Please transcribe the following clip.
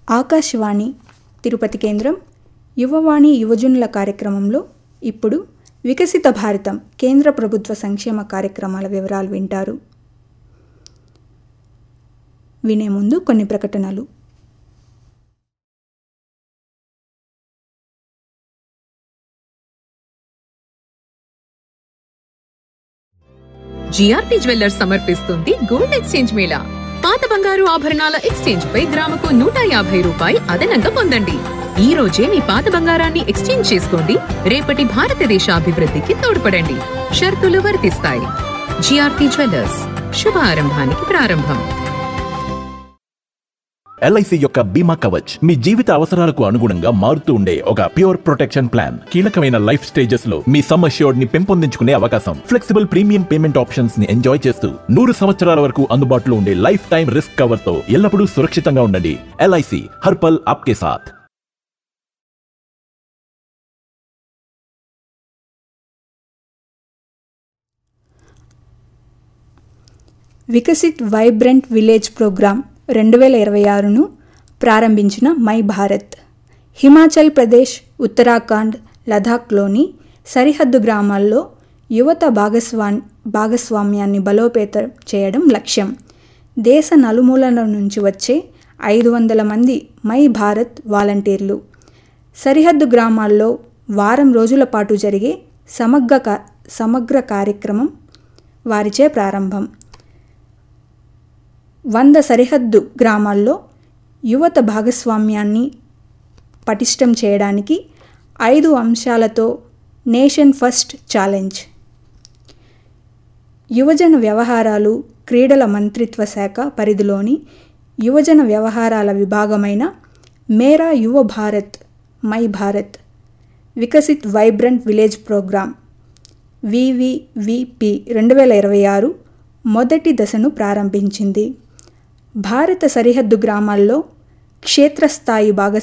ఆకాశవాణి తిరుపతి కేంద్రం యువవాణి యువజనుల కార్యక్రమంలో ఇప్పుడు వికసిత భారతం కేంద్ర ప్రభుత్వ సంక్షేమ కార్యక్రమాల వివరాలు వింటారు వినే ముందు కొన్ని ప్రకటనలు జిఆర్పి జ్యువెల్లర్స్ సమర్పిస్తుంది గోల్డ్ ఎక్స్చేంజ్ మేళా పాత బంగారు ఆభరణాల ఎక్స్చేంజ్ పై గ్రాముకు నూట యాభై రూపాయి అదనంగా పొందండి ఈ రోజే మీ పాత బంగారాన్ని ఎక్స్చేంజ్ చేసుకోండి రేపటి భారతదేశ అభివృద్ధికి తోడ్పడండి షరతులు వర్తిస్తాయి జిఆర్పి జ్యువెల్లర్స్ శుభ ఆరంభానికి ప్రారంభం ఎల్ఐసి యొక్క బీమా కవచ్ మీ జీవిత అవసరాలకు అనుగుణంగా మారుతూ ఉండే ఒక ప్యూర్ ప్రొటెక్షన్ ప్లాన్ కీలకమైన లైఫ్ స్టేజెస్ లో మీ సమ్ అష్యూర్డ్ ని పెంపొందించుకునే అవకాశం ఫ్లెక్సిబుల్ ప్రీమియం పేమెంట్ ఆప్షన్స్ ని ఎంజాయ్ చేస్తూ నూరు సంవత్సరాల వరకు అందుబాటులో ఉండే లైఫ్ టైం రిస్క్ కవర్ తో ఎల్లప్పుడూ సురక్షితంగా ఉండండి ఎల్ఐసి హర్పల్ ఆప్కే సాథ్ వికసిత్ వైబ్రెంట్ విలేజ్ ప్రోగ్రాం రెండు వేల ఇరవై ఆరును ప్రారంభించిన మై భారత్ హిమాచల్ ప్రదేశ్ ఉత్తరాఖండ్ లదాఖ్లోని సరిహద్దు గ్రామాల్లో యువత భాగస్వా భాగస్వామ్యాన్ని బలోపేతం చేయడం లక్ష్యం దేశ నలుమూలల నుంచి వచ్చే ఐదు వందల మంది మై భారత్ వాలంటీర్లు సరిహద్దు గ్రామాల్లో వారం రోజుల పాటు జరిగే సమగ్ర కా- సమగ్ర కార్యక్రమం వారిచే ప్రారంభం వంద సరిహద్దు గ్రామాల్లో యువత భాగస్వామ్యాన్ని పటిష్టం చేయడానికి ఐదు అంశాలతో నేషన్ ఫస్ట్ ఛాలెంజ్ యువజన వ్యవహారాలు క్రీడల మంత్రిత్వ శాఖ పరిధిలోని యువజన వ్యవహారాల విభాగమైన Mera Yuva Bharat my Bharat Viksit vibrant village programme VVVP రెండు వేల ఇరవై ఆరు మొదటి దశను ప్రారంభించింది భారత సరిహద్దు గ్రామాల్లో క్షేత్రస్థాయి భాగస్వామ్యం